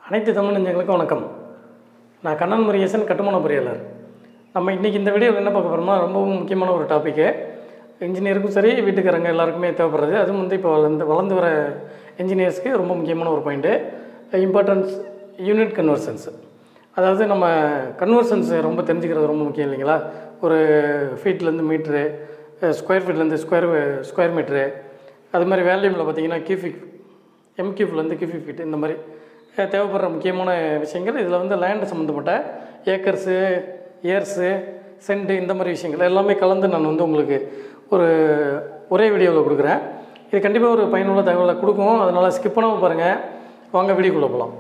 அனைத்து தமிழ் நெஞ்சங்களுக்கும் வணக்கம் நான் கண்ணன் முருகேசன் கட்டுமான பொறியாளர் நம்ம இன்றைக்கி இந்த வீடியோவில் என்ன பார்க்க போகிறோம்னா ரொம்பவும் முக்கியமான ஒரு டாப்பிக்கு இன்ஜினியருக்கும் சரி வீட்டுக்காரங்க எல்லாருக்குமே தேவைப்படுறது அதுவும் வந்து இப்போ வளர்ந்து வளர்ந்து வர இன்ஜினியர்ஸ்க்கு ரொம்ப முக்கியமான ஒரு பாயிண்ட்டு இம்பார்ட்டன்ஸ் யூனிட் கன்வர்சன்ஸ் அதாவது நம்ம கன்வர்சன்ஸ் ரொம்ப தெரிஞ்சுக்கிறது ரொம்ப முக்கியம் இல்லைங்களா ஒரு ஃபீட்லேருந்து மீட்ரு ஸ்கொயர் ஃபீட்லேருந்து ஸ்கொயர் ஸ்கொயர் மீட்ரு அது மாதிரி வேல்யூமில் பார்த்தீங்கன்னா கியூஃபிக் எம் கியூப்லேருந்து கியூஃபிக் ஃபீட் இந்த மாதிரி அஹ், தேவைப்படுற முக்கியமான விஷயங்கள் இதில் வந்து லேண்டு சம்மந்தப்பட்ட ஏக்கர்ஸு இயர்ஸு சென்ட் இந்த மாதிரி விஷயங்கள் எல்லாமே கலந்து நான் வந்து உங்களுக்கு ஒரு ஒரே வீடியோவில் கொடுக்குறேன் இது கண்டிப்பாக ஒரு பயனுள்ள தகவலை கொடுக்கும் அதனால் ஸ்கிப் பண்ணாமல் பாருங்கள் வாங்க வீடியோக்குள்ளே போகலாம்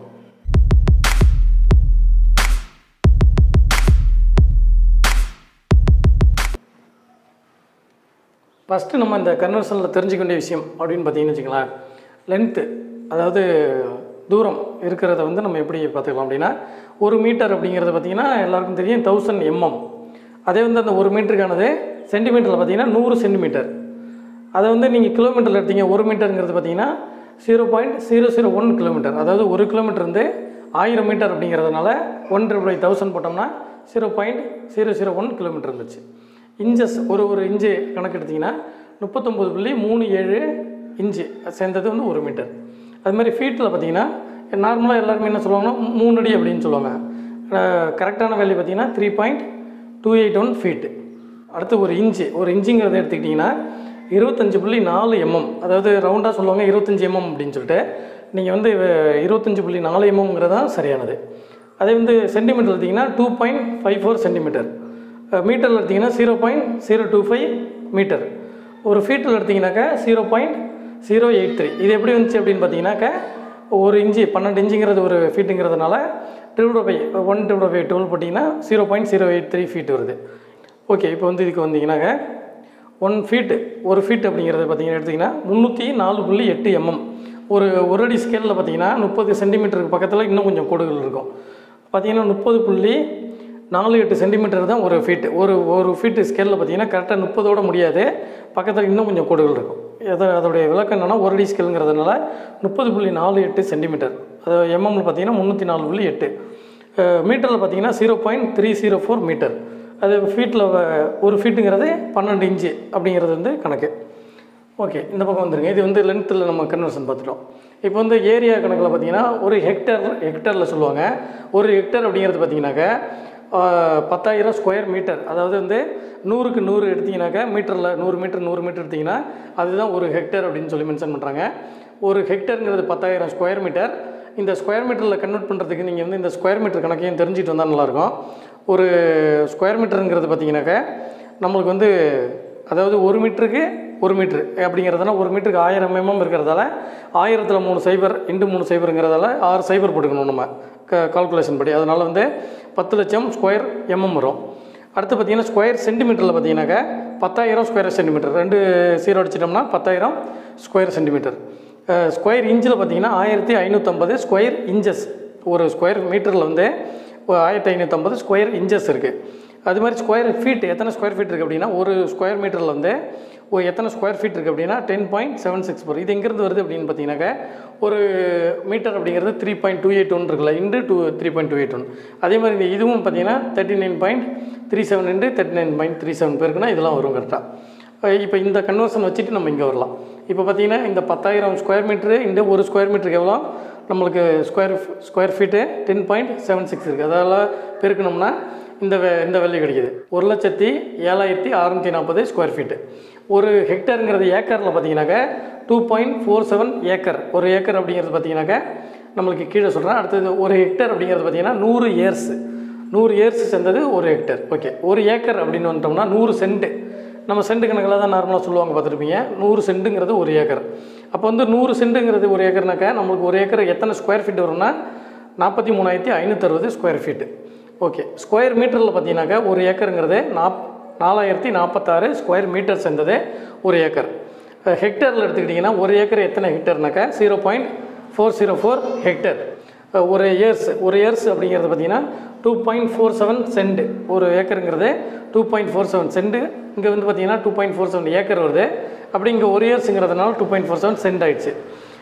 ஃபஸ்ட்டு நம்ம இந்த கன்வர்ஷனில் தெரிஞ்சுக்க வேண்டிய விஷயம் அப்படின்னு பார்த்தீங்கன்னு வச்சுங்களேன் லென்த்து அதாவது தூரம் இருக்கிறத வந்து நம்ம எப்படி பார்த்துக்கலாம் அப்படின்னா ஒரு மீட்டர் அப்படிங்கிறது பார்த்தீங்கன்னா எல்லாருக்கும் தெரியும் தௌசண்ட் எம்எம் அதே வந்து அந்த ஒரு மீட்டருக்கானது சென்டிமீட்டரில் பார்த்தீங்கன்னா நூறு சென்டிமீட்டர் அதை வந்து நீங்கள் கிலோமீட்டரில் எடுத்தீங்க ஒரு மீட்டருங்கிறது பார்த்தீங்கன்னா zero point zero zero one kilometre அதாவது ஒரு கிலோமீட்டர் வந்து ஆயிரம் மீட்டர் அப்படிங்கிறதுனால ஒன் ட்ரிபிள் தௌசண்ட் போட்டோம்னா zero point zero zero one kilometre இருந்துச்சு இன்ச்சஸ் ஒரு ஒரு இன்ச்சு கணக்கு எடுத்திங்கன்னா முப்பத்தொம்பது புள்ளி மூணு ஏழு இன்ச்சு சேர்ந்தது வந்து ஒரு மீட்டர் அது மாதிரி ஃபீட்டில் பார்த்தீங்கன்னா நார்மலாக எல்லாருமே என்ன சொல்லுவாங்கன்னா மூ- மூணு அடி அப்படின்னு சொல்லுவாங்க கரெக்டான வேல்யூ பார்த்தீங்கன்னா three point two eight one feet அடுத்து ஒரு இன்ச்சு ஒரு இன்ச்சுங்கிறத எடுத்துக்கிட்டிங்கன்னா இருபத்தஞ்சு புள்ளி நாலு எம்எம் அதாவது ரவுண்டாக சொல்லுவாங்க இருபத்தஞ்சி எம்எம் அப்படின்னு சொல்லிட்டு நீங்கள் வந்து அஹ், இருபத்தஞ்சு புள்ளி நாலு எம்எம்ங்கிறது தான் சரியானது அதே வந்து சென்டிமீட்டர் எடுத்திங்கன்னா two point five four centimetre மீட்டரில் எடுத்திங்கன்னா zero point zero two five metre ஒரு ஃபீட்டில் எடுத்திங்கனாக்கா zero point zero eight three இது எப்படி வந்துச்சு அப்படின்னு பார்த்தீங்கன்னாக்கா ஒரு இன்ச்சு பன்னெண்டு இன்ச்சுங்கிறது ஒரு ஃபீட்டுங்கிறதுனால divided by one divided by twelve போட்டிங்கன்னா zero point zero eight three feet வருது ஓகே இப்போ வந்து இதுக்கு வந்தீங்கன்னாக்க ஒன் ஃபீட்டு ஒரு ஃபீட் அப்படிங்கிறது பார்த்தீங்கன்னா எடுத்திங்கன்னா முந்நூற்றி நாலு புள்ளி எட்டு எம்எம் ஒரு ஒரு அடி ஸ்கேலில் பார்த்தீங்கன்னா முப்பது சென்டிமீட்டருக்கு பக்கத்தில் இன்னும் கொஞ்சம் கோடுகள் இருக்கும் பார்த்தீங்கன்னா முப்பது புள்ளி நாலு எட்டு சென்டிமீட்டர் தான் ஒரு ஃபீட்டு ஒரு ஒரு ஃபீட்டு ஸ்கேலில் பார்த்தீங்கன்னா கரெக்டாக முப்பதோட முடியாது பக்கத்தில் இன்னும் கொஞ்சம் கோடுகள் இருக்கும் எதை அதோடைய விளக்கம் என்னென்னா ஒரு அடி ஸ்கேலுங்கிறதுனால முப்பது புள்ளி நாலு எட்டு சென்டிமீட்டர் அது எம்எம்ல பார்த்தீங்கன்னா முந்நூற்றி நாலு புள்ளி எட்டு மீட்டரில் பார்த்தீங்கன்னா zero point three zero four metre அது ஃபீட்டில் ஒரு ஃபீட்டுங்கிறது பன்னெண்டு இன்ச்சு அப்படிங்கிறது வந்து கணக்கு ஓகே இந்த பக்கம் வந்துருங்க இது வந்து லென்த்தில் நம்ம கன்வர்ஷன் பார்த்துட்டோம் இப்போ வந்து ஏரியா கணக்கில் பார்த்தீங்கன்னா ஒரு ஹெக்டர் ஹெக்டரில் சொல்லுவாங்க ஒரு ஹெக்டர் அப்படிங்கிறது பார்த்தீங்கன்னாக்கா ஆஹ், பத்தாயிரம் ஸ்கொயர் மீட்டர் அதாவது வந்து நூறுக்கு நூறு எடுத்தீங்கன்னாக்கா மீட்டரில் நூறு மீட்டர் நூறு மீட்டர் எடுத்தீங்கன்னா அதுதான் ஒரு ஹெக்டர் அப்படின்னு சொல்லி மென்ஷன் பண்ணுறாங்க ஒரு ஹெக்டருங்கிறது பத்தாயிரம் ஸ்கொயர் மீட்டர் இந்த ஸ்கொயர் மீட்டரில் கன்வெர்ட் பண்ணுறதுக்கு நீங்கள் வந்து இந்த ஸ்கொயர் மீட்டர் கணக்கையும் தெரிஞ்சுட்டு வந்தால் நல்லாயிருக்கும் ஒரு ஸ்கொயர் மீட்டருங்கிறது பார்த்தீங்கன்னாக்கா நம்மளுக்கு வந்து அதாவது ஒரு மீட்டருக்கு ஒரு மீட்ரு அப்படிங்கிறதுனா ஒரு மீட்டருக்கு ஆயிரம் எம்எம் இருக்கிறதால ஆயிரத்தில் மூணு சைபர் இன்ட்டு மூணு சைபருங்கிறதால ஆறு சைபர் போட்டுக்கணும் நம்ம க கால்குலேஷன் படி அதனால் வந்து பத்து லட்சம் ஸ்கொயர் எம்எம் வரும் அடுத்து பார்த்தீங்கன்னா ஸ்கொயர் சென்டிமீட்டரில் பார்த்தீங்கன்னாக்கா பத்தாயிரம் ஸ்கொயர் சென்டிமீட்டர் ரெண்டு சீரோ அடிச்சிட்டோம்னா பத்தாயிரம் ஸ்கொயர் சென்டிமீட்டர் ஸ்கொயர் இன்ச்சில் பார்த்தீங்கன்னா ஆயிரத்தி ஐநூற்றம்பது ஸ்கொயர் இன்ச்சஸ் ஒரு ஸ்கொயர் மீட்டரில் வந்து ஆயிரத்தி ஐநூற்றம்பது ஸ்கொயர் இன்ச்சஸ் இருக்குது அது மாதிரி ஸ்கொயர் ஃபீட் எத்தனை ஸ்கொயர் ஃபீட் இருக்குது அப்படின்னா ஒரு ஸ்கொயர் மீட்டரில் வந்து ஒரு எத்தனை ஸ்கொயர் ஃபீட் இருக்குது அப்படின்னா ten point seven six four இது எங்கேருந்து வருது அப்படின்னு பார்த்தீங்கன்னாக்கா ஒரு மீட்டர் அப்படிங்கிறது three point two eight one இருக்குல்ல into two three point two eight one அதே மாதிரி இந்த இதுவும் பார்த்தீங்கன்னா thirty nine point three seven into thirty nine point three seven பேருக்குன்னா இதெல்லாம் வரும் கரெக்டாக இப்போ இந்த கன்வர்ஷன் வச்சுட்டு நம்ம இங்கே வரலாம் இப்போ பார்த்தீங்கன்னா இந்த பத்தாயிரம் ஸ்கொயர் மீட்ரு இந்த ஒரு ஸ்கொயர் மீட்டருக்கு எவ்வளோ நம்மளுக்கு square square feet ten point seven six இருக்குது அதெல்லாம் பெருக்கணும்னா இந்த வே இந்த வேல்யூ கிடைக்குது ஒரு லட்சத்தி ஏழாயிரத்தி அறநூற்றி நாற்பது ஸ்கொயர் ஃபீட்டு ஒரு ஹெக்டருங்கிறது ஏக்கரில் பார்த்தீங்கன்னாக்கா two point four seven acre ஒரு ஏக்கர் அப்படிங்கிறது பார்த்தீங்கன்னாக்கா நம்மளுக்கு கீழே சொல்கிறேன் அடுத்தது ஒரு ஹெக்டர் அப்படிங்கிறது பார்த்தீங்கன்னா நூறு இயர்ஸ் நூறு இயர்ஸ் சேர்ந்தது ஒரு ஹெக்டர் ஓகே ஒரு ஏக்கர் அப்படின்னு வந்துட்டோம்னா நூறு சென்ட்டு நம்ம சென்ட் கணக்கில் தான் நார்மலாக சொல்லுவாங்க பார்த்துருப்பீங்க நூறு சென்ட்டுங்கிறது ஒரு ஏக்கர் அப்போ வந்து நூறு சென்ட்டுங்கிறது ஒரு ஏக்கர்னாக்கா நம்மளுக்கு ஒரு ஏக்கர் எத்தனை ஸ்கொயர் ஃபீட் வரும்னா நாற்பத்தி மூணாயிரத்தி ஐநூற்றறுபது ஸ்கொயர் ஃபீட்டு ஓகே ஸ்கொயர் மீட்டரில் பார்த்தீங்கன்னாக்கா ஒரு ஏக்கருங்கிறது நாப் நாலாயிரத்தி நாற்பத்தாறு ஸ்கொயர் மீட்டர் சேர்ந்தது ஒரு ஏக்கர் ஹெக்டரில் எடுத்துக்கிட்டிங்கன்னா ஒரு ஏக்கர் எத்தனை ஹெக்டர்னாக்கா zero point four zero four hectare ஒரு இயர்ஸ் ஒரு இயர்ஸ் அப்படிங்கிறது பார்த்தீங்கன்னா two point four seven cent ஒரு ஏக்கருங்கிறது two point four seven cent இங்கே வந்து பார்த்தீங்கன்னா two point four seven acre வருது அப்படி இங்கே ஒரு இயர்ஸுங்கிறதுனால two point four seven cent ஆயிடுச்சு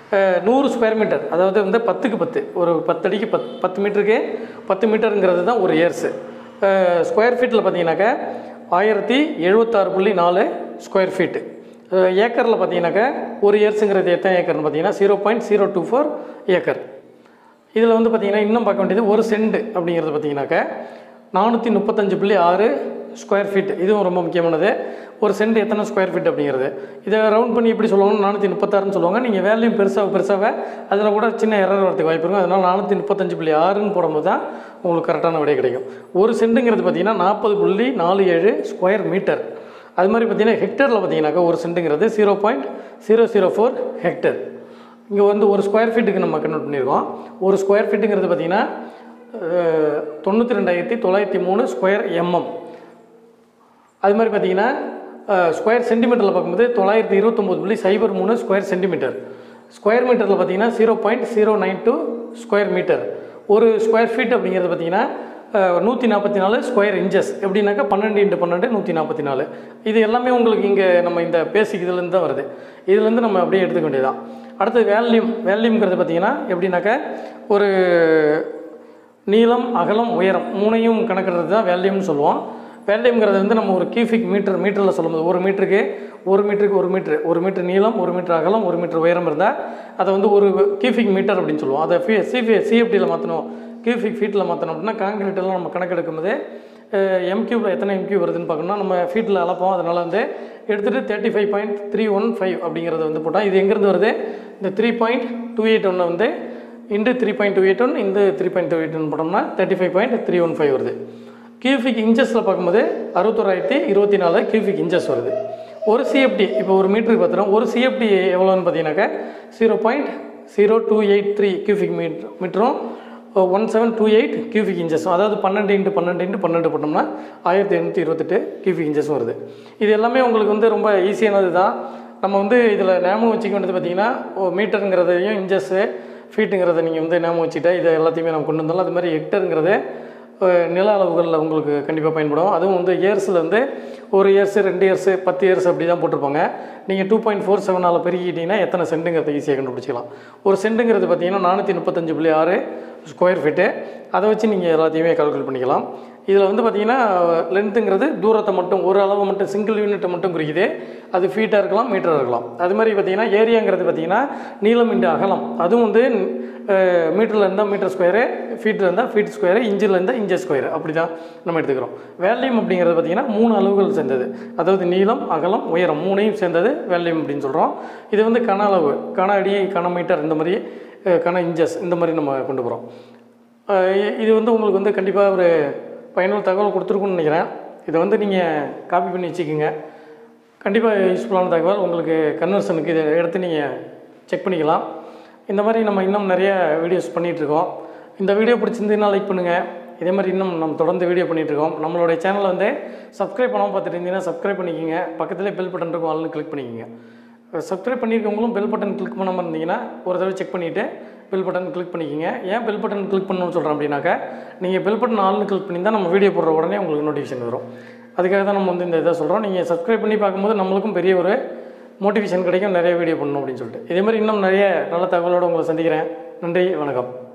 அஹ், நூறு ஸ்கொயர் மீட்டர் அதாவது வந்து பத்துக்கு பத்து ஒரு பத்து அடிக்கு பத் பத்து மீட்டருக்கு பத்து மீட்டருங்கிறது தான் ஒரு இயர்ஸு ஸ்கொயர் ஃபீட்டில் பார்த்தீங்கன்னாக்கா ஆயிரத்தி எழுபத்தாறு புள்ளி நாலு ஸ்கொயர் ஃபீட்டு ஏக்கரில் பார்த்தீங்கன்னாக்கா ஒரு இயர்ஸுங்கிறது எத்தனை ஏக்கர்னு பார்த்தீங்கன்னா zero point zero two four acre இதில் வந்து பார்த்தீங்கன்னா இன்னும் பார்க்க வேண்டியது ஒரு சென்ட் அப்படிங்கிறது பார்த்தீங்கன்னாக்கா நானூற்றி முப்பத்தஞ்சு புள்ளி ஆறு ஸ்கொயர் ஃபீட் இதுவும் ரொம்ப முக்கியமானது ஒரு சென்ட் எத்தனை ஸ்கொயர் ஃபீட் அப்படிங்கிறது இதை ரவுண்ட் பண்ணி எப்படி சொல்லுவாங்க நானூற்றி முப்பத்தாறுன்னு சொல்லுவாங்க நீங்கள் வேல்யூம் பெருசாக பெருசாக அதில் கூட சின்ன எரர் வரதுக்கு வாய்ப்பு இருக்கும் அதனால் நானூற்றி முப்பத்தஞ்சு புள்ளி ஆறுன்னு போடும்போது தான் உங்களுக்கு கரெக்டான விடை கிடைக்கும் ஒரு சென்ட்டுங்கிறது பார்த்தீங்கன்னா நாற்பது புள்ளி நாலு ஏழு ஸ்கொயர் மீட்டர் அது மாதிரி பார்த்தீங்கன்னா ஹெக்டரில் பார்த்தீங்கன்னாக்கா ஒரு சென்ட்டுங்கிறது zero point zero zero four hectare இங்கே வந்து ஒரு ஸ்கொயர் ஃபீட்டுக்கு நம்ம கன்வெர்ட் பண்ணியிருக்கோம் ஒரு ஸ்கொயர் ஃபீட்டுங்கிறது பார்த்தீங்கன்னா அஹ், தொண்ணூற்றி ரெண்டாயிரத்தி தொள்ளாயிரத்தி மூணு ஸ்கொயர் எம்எம் அது மாதிரி பார்த்தீங்கன்னா ஸ்கொயர் சென்டிமீட்டரில் பார்க்கும்போது தொள்ளாயிரத்தி இருபத்தொம்போது புள்ளி சைபர் மூணு ஸ்கொயர் சென்டிமீட்டர் ஸ்கொயர் மீட்டரில் பார்த்தீங்கன்னா zero point zero nine two square metre ஒரு ஸ்கொயர் ஃபீட் அப்படிங்கிறது பார்த்தீங்கன்னா நூற்றி நாற்பத்தி நாலு ஸ்கொயர் இன்ச்சஸ் எப்படின்னாக்கா பன்னெண்டு இன்ட்டு பன்னெண்டு நூற்றி நாற்பத்தி நாலு இது எல்லாமே உங்களுக்கு இங்கே நம்ம இந்த பேசிக் இதுலேருந்து தான் வருது இதுலேருந்து நம்ம அப்படியே எடுத்துக்க வேண்டியதான் அடுத்து வேல்யூம் வேல்யூம்ங்கிறது பார்த்தீங்கன்னா எப்படின்னாக்கா ஒரு நீளம் அகலம் உயரம் மூணையும் கணக்கிடுறது தான் வேல்யூம்னு சொல்லுவோம் வேல்யூம்ங்கிறது வந்து நம்ம ஒரு கியூபிக் மீட்டர் மீட்டரில் சொல்லும்போது ஒரு மீட்டருக்கு ஒரு மீட்டருக்கு ஒரு மீட்ரு ஒரு மீட்டர் நீளம் ஒரு மீட்டர் அகலம் ஒரு மீட்டர் உயரம் இருந்தால் அதை வந்து ஒரு கியூபிக் மீட்டர் அப்படின்னு சொல்லுவோம் அதை ஃபி சிபி சிஎஃப்டியில் மாற்றணும் கியூபிக் ஃபீட்டில் மாற்றணும் அப்படின்னா காங்கிரீட் எல்லாம் நம்ம கணக்கெடுக்கும் போது எம்கியூவில் எத்தனை எம்கியூ வருதுன்னு பார்க்கணும்னா நம்ம ஃபீட்டில் அளப்போம் அதனால் வந்து எடுத்துகிட்டு thirty five point three one five அப்படிங்கிறத வந்து போட்டால் இது எங்கேருந்து வருது இந்த த்ரீ பாயிண்ட் டூ எயிட் ஒன்னை வந்து into three point two eight one இந்த three point two eight one போட்டோம்னா thirty five point three one five வருது கியூபிக் இன்ச்சஸில் பார்க்கும்போது அறுபத்தோராயிரத்தி இருபத்தி நாலு கியூபிக் இன்ச்சஸ் வருது ஒரு சிஎஃப்டி இப்போ ஒரு மீட்டருக்கு பார்த்துறோம் ஒரு சிஎஃப்டி எவ்வளோன்னு பார்த்தீங்கன்னாக்கா zero point zero two eight three cubic metre மீட்டரும் one seven two eight cubic இன்ச்சஸும் அதாவது பன்னெண்டு இன்ட்டு பன்னெண்டு இன்ட்டு பன்னெண்டு போட்டோம்னா ஆயிரத்தி எண்ணூற்றி இருபத்தெட்டு கியூபிக் இன்ச்சஸும் வருது இது எல்லாமே உங்களுக்கு வந்து ரொம்ப ஈஸியானது தான் நம்ம வந்து இதில் ஞாபகம் வச்சுக்க வேண்டியது பார்த்தீங்கன்னா மீட்டருங்கிறதையும் இன்ச்சஸ்ஸு ஃபீட்டுங்கிறத நீங்கள் வந்து ஞாபகம் வச்சுட்டா இதை எல்லாத்தையுமே நம்ம கொண்டு வந்தாலும் அது மாதிரி ஹெக்டருங்கிறது அஹ், நில அளவுகளில் உங்களுக்கு கண்டிப்பாக பயன்படும் அதுவும் வந்து இயர்ஸில் வந்து ஒரு இயர்ஸு ரெண்டு இயர்ஸு பத்து இயர்ஸ் அப்படி தான் போட்டிருப்பாங்க நீங்கள் டூ பாயிண்ட் ஃபோர் செவனால் பெருக்கிட்டீங்கன்னா எத்தனை சென்ட்டுங்கிறத ஈஸியாக கண்டுபிடிச்சிக்கலாம் ஒரு சென்ட்டுங்கிறது பார்த்தீங்கன்னா நானூற்றி முப்பத்தஞ்சு புள்ளி ஆறு ஸ்கொயர் ஃபீட்டு அதை வச்சு நீங்கள் எல்லாத்தையுமே கால்குலேட் பண்ணிக்கலாம் இதில் வந்து பார்த்தீங்கன்னா லென்த்துங்கிறது தூரத்தை மட்டும் ஒரு அளவு மட்டும் சிங்கிள் யூனிட்டை மட்டும் குறிக்குது அது ஃபீட்டாக இருக்கலாம் மீட்டராக இருக்கலாம் அது மாதிரி பார்த்தீங்கன்னா ஏரியாங்கிறது பார்த்தீங்கன்னா நீளம் இன்டு அகலம் அதுவும் வந்து மீட்டரில் இருந்தால் மீட்டர் ஸ்கொயரு ஃபீட்டில் இருந்தால் ஃபீட் ஸ்கொயரு இன்ச்சில் இருந்தால் இன்ச்சஸ் ஸ்கொயரு அப்படி தான் நம்ம எடுத்துக்கிறோம் வேல்யூம் அப்படிங்கிறது பார்த்தீங்கன்னா மூணு அளவுகள் சேர்ந்தது அதாவது நீளம் அகலம் உயரம் மூணையும் சேர்ந்தது வேல்யூம் அப்படின்னு சொல்கிறோம் இது வந்து கன அளவு கன அடி கன மீட்டர் இந்த மாதிரி அஹ், கன இன்ச்சஸ் இந்த மாதிரி நம்ம கொண்டு போகிறோம் இது வந்து உங்களுக்கு வந்து கண்டிப்பாக ஒரு பயனுள்ள தகவல் கொடுத்துருக்குன்னு நினைக்கிறேன் இதை வந்து நீங்கள் காப்பி பண்ணி வச்சுக்கோங்க கண்டிப்பாக யூஸ்ஃபுல்லான தகவல் உங்களுக்கு கன்வர்ஷனுக்கு இதை எடுத்து நீங்கள் செக் பண்ணிக்கலாம் இந்த மாதிரி நம்ம இன்னும் நிறைய வீடியோஸ் பண்ணிகிட்ருக்கோம் இந்த வீடியோ பிடிச்சிருந்ததுன்னா லைக் பண்ணுங்கள் இதே மாதிரி இன்னும் நம்ம தொடர்ந்து வீடியோ பண்ணிகிட்ருக்கோம் நம்மளுடைய சேனலை வந்து சப்ஸ்கிரைப் பண்ணாமல் பார்த்துட்டு இருந்தீங்கன்னா சப்ஸ்கிரைப் பண்ணிக்கோங்க பக்கத்துலேயே பெல் பட்டன் இருக்கும் ஆள்னு கிளிக் பண்ணிக்கோங்க சப்ஸ்கிரைப் பண்ணியிருக்கவங்களும் பெல் பட்டன் கிளிக் பண்ணாமல் இருந்தீங்கன்னா ஒரு தடவை செக் பண்ணிவிட்டு பெல் பட்டன் கிளிக் பண்ணிக்கோங்க ஏன் பெல் பட்டன் கிளிக் பண்ணணும்னு சொல்கிறேன் அப்படின்னாக்கா நீங்கள் பெல் பட்டன் ஆள்னு கிளிக் பண்ணி தான் நம்ம வீடியோ போடுற உடனே உங்களுக்கு நோட்டிஃபிகேஷன் வரும் அதுக்காக தான் நம்ம வந்து இந்த இதை சொல்கிறோம் நீங்கள் சப்ஸ்கிரைப் பண்ணி பார்க்கும்போது நம்மளுக்கும் பெரிய ஒரு மோட்டிவேஷன் கிடைக்கும் நிறைய வீடியோ பண்ணணும் அப்படின்னு சொல்லிட்டு இதே மாதிரி இன்னும் நிறைய நல்ல தகவலோடு உங்களை சந்திக்கிறேன் நன்றி வணக்கம்